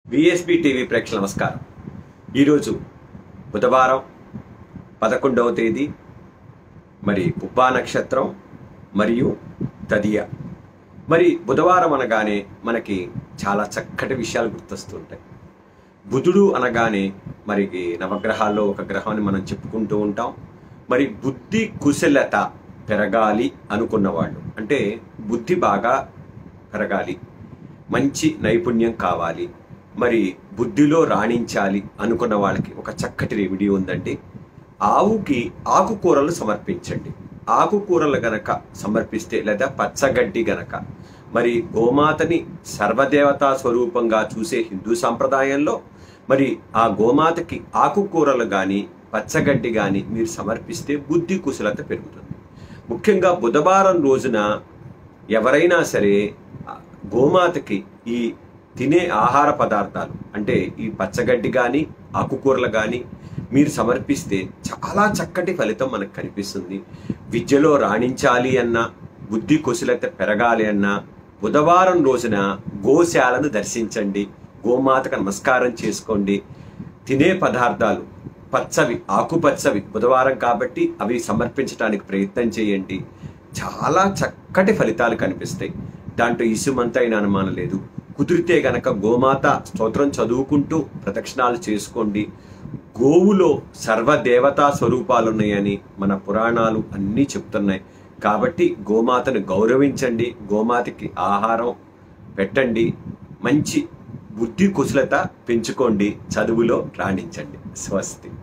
VSB TV ప్రేక్షకుల నమస్కారం ఈరోజు బుధవారం పదకొండవ తేదీ మరి పుబ్బా నక్షత్రం మరియు తదియ మరి బుధవారం అనగానే మనకి చాలా చక్కటి విషయాలు గుర్తొస్తుంటాయి బుధుడు అనగానే మరి ఈ నవగ్రహాల్లో ఒక గ్రహాన్ని మనం చెప్పుకుంటూ ఉంటాం మరి బుద్ధి కుశలత పెరగాలి అనుకున్నవాళ్ళు అంటే బుద్ధి బాగా పెరగాలి మంచి నైపుణ్యం కావాలి మరి బుద్ధిలో రాణించాలి అనుకున్న వాళ్ళకి ఒక చక్కటి రెమెడీ ఉందండి ఆవుకి ఆకుకూరలు సమర్పించండి ఆకుకూరలు గనక సమర్పిస్తే లేదా పచ్చగడ్డి గనక మరి గోమాతని సర్వదేవతా స్వరూపంగా చూసే హిందూ సాంప్రదాయంలో మరి ఆ గోమాతకి ఆకుకూరలు కానీ పచ్చగడ్డి కానీ మీరు సమర్పిస్తే బుద్ధి కుశలత పెరుగుతుంది ముఖ్యంగా బుధవారం రోజున ఎవరైనా సరే ఆ గోమాతకి ఈ తినే ఆహార పదార్థాలు అంటే ఈ పచ్చగడ్డి కానీ ఆకుకూరలు కానీ మీరు సమర్పిస్తే చాలా చక్కటి ఫలితం మనకు కనిపిస్తుంది విద్యలో రాణించాలి అన్నా బుద్ధి కుశలత పెరగాలి అన్నా బుధవారం రోజున గోశాలను దర్శించండి గోమాతకు నమస్కారం చేసుకోండి తినే పదార్థాలు పచ్చవి ఆకుపచ్చవి బుధవారం కాబట్టి అవి సమర్పించడానికి ప్రయత్నం చేయండి చాలా చక్కటి ఫలితాలు కనిపిస్తాయి దాంట్లో ఇసుమంతైన అనుమానం లేదు కుదిరితే గనక గోమాత స్తోత్రం చదువుకుంటూ ప్రదక్షిణాలు చేసుకోండి గోవులో సర్వదేవతా స్వరూపాలు ఉన్నాయని మన పురాణాలు అన్నీ చెప్తున్నాయి కాబట్టి గోమాతను గౌరవించండి గోమాతకి ఆహారం పెట్టండి మంచి బుద్ధి కుశలత పెంచుకోండి చదువులో రాణించండి స్వస్తి